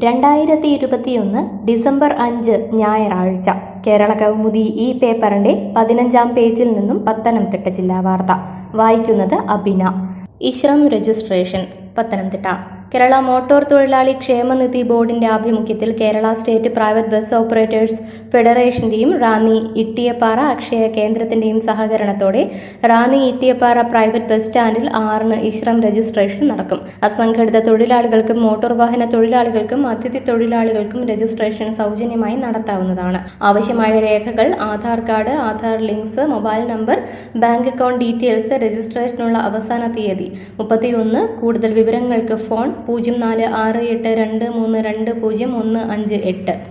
രണ്ടായിരത്തി ഇരുപത്തിയൊന്ന് ഡിസംബർ അഞ്ച് ഞായറാഴ്ച കേരള കൗമുദി ഈ പേപ്പറിന്റെ പതിനഞ്ചാം പേജിൽ നിന്നും പത്തനംതിട്ട ജില്ലാ വാർത്ത വായിക്കുന്നത് അബിന ഇശ്രം രജിസ്ട്രേഷൻ പത്തനംതിട്ട കേരള മോട്ടോർ തൊഴിലാളി ക്ഷേമനിധി ബോർഡിന്റെ ആഭിമുഖ്യത്തിൽ Kerala state private bus operators ഫെഡറേഷന്റെയും റാന്നി ഇട്ടിയപ്പാറ അക്ഷയ കേന്ദ്രത്തിന്റെയും സഹകരണത്തോടെ റാന്നി ഇട്ടിയപ്പാറ പ്രൈവറ്റ് ബസ് സ്റ്റാൻഡിൽ ആറിന് ഇശ്രം രജിസ്ട്രേഷൻ നടക്കും അസംഘടിത തൊഴിലാളികൾക്കും മോട്ടോർ വാഹന തൊഴിലാളികൾക്കും അതിഥി തൊഴിലാളികൾക്കും രജിസ്ട്രേഷൻ സൗജന്യമായി നടത്താവുന്നതാണ് ആവശ്യമായ രേഖകൾ Aadhaar card Aadhaar links mobile number bank account details രജിസ്ട്രേഷനുള്ള അവസാന തീയതി മുപ്പത്തിയൊന്ന് കൂടുതൽ വിവരങ്ങൾക്ക് ഫോൺ പൂജ്യം നാല് ആറ് എട്ട് രണ്ട് മൂന്ന് രണ്ട് പൂജ്യം ഒന്ന് അഞ്ച് എട്ട്